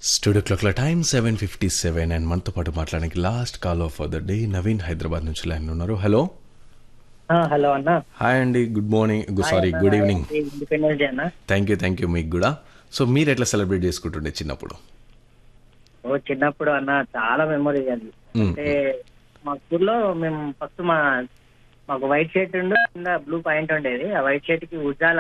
Studio క్లాక్ల time seven fifty seven and మనతో పాటు మాట్లాడడానికి last call of the day Naveen Hyderabad నుంచి లైన్ ఉన్నారు హలో ఆ, హలో అన్న హాయ్ అండి good morning sorry good evening independence day అన్న థ్యాంక్ యూ థ్యాంక్ యూ మీకు కూడా సో మీరు ఎట్లా సెలబ్రేట్ చేసుకుంటుండే చిన్నప్పుడు ఓ చిన్నప్పుడు అన్న చాలా మెమరీ అది మ్మ్. అంటే మా స్కూల్లో మేము ఫస్ట్ మా మాకు వైట్ షర్ట్ ఉండు కింద బ్లూ పాయింట్ ఉండేది ఆ వైట్ షర్ట్ కి ఉజాల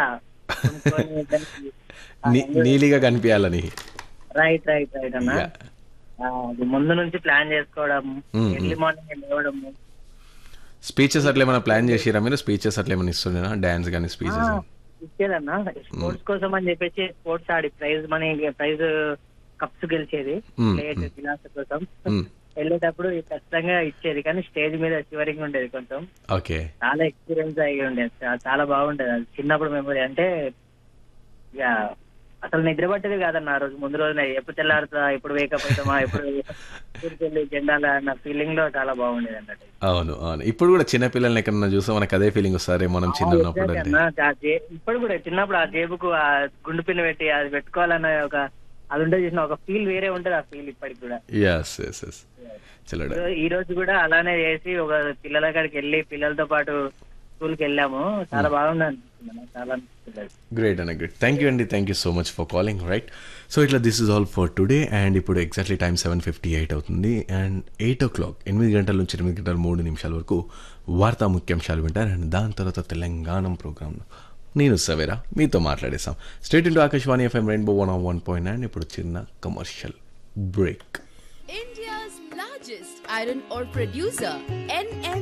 నీ- నీలిగా కనిపించాలని రైట్ రైట్ రైట్ అన్న Yeah. ఆ, అది ముందు నుంచి ప్లాన్ చేసుకోవడం మ్మ్, ఎర్లీ మార్నింగ్ లేవడం స్పీచెస్ అట్లా ఏమైనా ప్లాన్ చేసిరా మీరు స్పీచెస్ అట్లా ఏమైనా ఇస్తుండేనా డాన్స్ కానీ స్పీచెస్ ఇచ్చేదన్న స్పోర్ట్స్ కోసం అని చెప్పేసి స్పోర్ట్స్ ఆడి ప్రైజ్ మనీ ప్రైజ్ కప్స్ గెలిచేది మ్మ్, ప్లేట్ గ్లాస్ కోసం మ్మ్. వెళ్ళేటప్పుడు ఖచ్చితంగా ఇచ్చేది కానీ స్టేజ్ మీద చివరికి ఉండేది కొంచెం ఓకే చాలా ఎక్స్పీరియన్స్ అయ్యి ఉండేది చా- చాలా బాగుండేది అది చిన్నప్పుడు మెమరీ అంటే ఇక అసలు నిద్ర పట్టేది కాదన్న ఆ రోజు ముందు రోజున ఎప్పుడు తెల్లారుతా ఎప్పుడు వేకప్ అవుతామా ఎప్పుడు ఊరికి వెళ్ళి జెండాల అన్న ఫీలింగ్ లో చాలా బాగుండేది అన్నట్టు అవును అవును ఇప్పుడు కూడా చిన్న పిల్లల్ని ఎక్కడన్నా చూస్తే మనకు అదే ఫీలింగ్ వస్తారే మనం చిన్న ఉన్నప్పుడు Exactly అంటే అన్న. ఆ జే- ఇప్పుడు కూడా చిన్నప్పుడు ఆ జేబుకు ఆ గుండు పిన్ పెట్టి అది పెట్టుకోవాలన్న ఒక అది ఉంటుంది చూసిన ఒక ఫీల్ వేరే ఉంటది ఆ ఫీల్ ఇప్పటికి కూడా ఎస్ ఎస్ ఎస్ చలో సో ఈ రోజు కూడా అలానే చేసి ఒక పిల్లల కాడికి వెళ్ళి పిల్లలతో పాటు స్కూల్ కి వెళ్ళాము చాలా బాగుంది అనిపిస్తుంది అన్న. చాలా అనిపిస్తుంది గ్రేట్ అన్న గ్రేట్ థ్యాంక్ యూ అండి thank you so much for calling right so ఇట్లా this is all for today and ఇప్పుడు exactly time seven fifty eight అవుతుంది అండ్ ఎయిట్ ఓ క్లాక్ ఎనిమిది గంటల నుంచి ఎనిమిది గంటల మూడు నిమిషాల వరకు వార్తా ముఖ్యాంశాలు వింటారు అండ్ దాని తర్వాత తెలంగాణ ప్రోగ్రామ్ నేను సవేరా మీతో మాట్లాడేసాం stay tuned to Akashvani FM rainbow one one point nine ఇప్పుడు చిన్న commercial break India's largest iron ore producer, NM